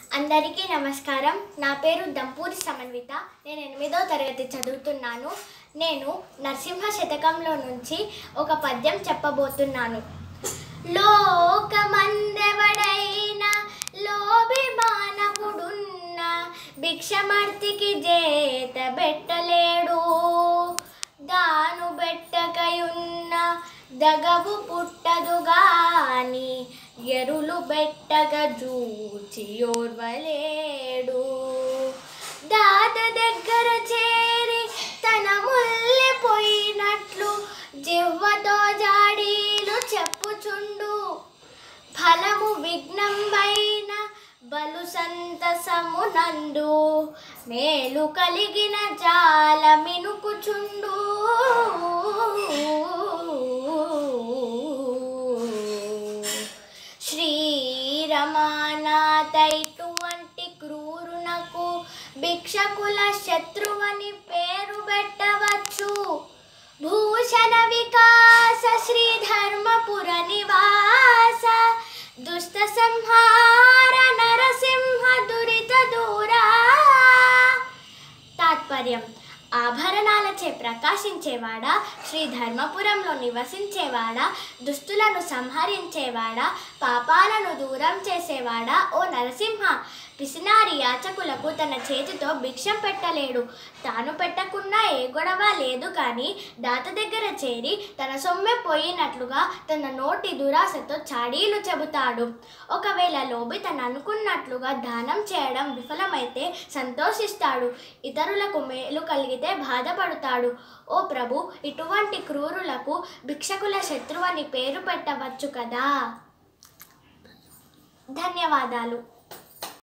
అందరికీ నమస్కారం నా పేరు దంపూరి సమన్విత నేను ఎనిమిదో తరగతి చదువుతున్నాను నేను నరసింహ శతకంలో నుంచి ఒక పద్యం చెప్పబోతున్నాను లోకమందెవడైన లోభి మానవుడున్న భిక్షమర్తికి చేత బెట్టలేడు దాను బెట్టకయున్న దగవు పుట్టదు గాని ఎరులు బెట్టగ జూచి ఓర్వలేడు దాత దగ్గర చేరి తన ముల్లిపోయినట్లు జివ్వతో జాడీలు చెప్పుచుండు ఫలము విఘ్నంబైన బలు సంతసమునందు మేలు కలిగిన జాల మినుకుచుండు శ్రీరమానాథ ఇటువంటి క్రూరునకు భిక్షకుల శత్రువని పేరు పెట్టవచ్చు భూషణ వికాస శ్రీ ధర్మపుర నివాస దుష్ట సంహార నరసింహ దురిత దూరా తాత్పర్యం ఆభరణాలచే ప్రకాశించేవాడా శ్రీ ధర్మపురంలో నివసించేవాడా దుస్తులను సంహరించేవాడా పాపాలను దూరం చేసేవాడా ఓ నరసింహ పిసినారి యాచకులకు తన చేతితో భిక్షం పెట్టలేడు తాను పెట్టకున్నా ఏ గొడవ లేదు కానీ దాత దగ్గర చేరి తన సొమ్మె పోయినట్లుగా తన నోటి దురాశతో చాడీలు చెబుతాడు ఒకవేళ లోబి తను అనుకున్నట్లుగా దానం చేయడం విఫలమైతే సంతోషిస్తాడు ఇతరులకు మేలు కలిగితే బాధపడతాడు ఓ ప్రభు ఇటువంటి క్రూరులకు భిక్షకుల శత్రువు అని పేరు పెట్టవచ్చు కదా ధన్యవాదాలు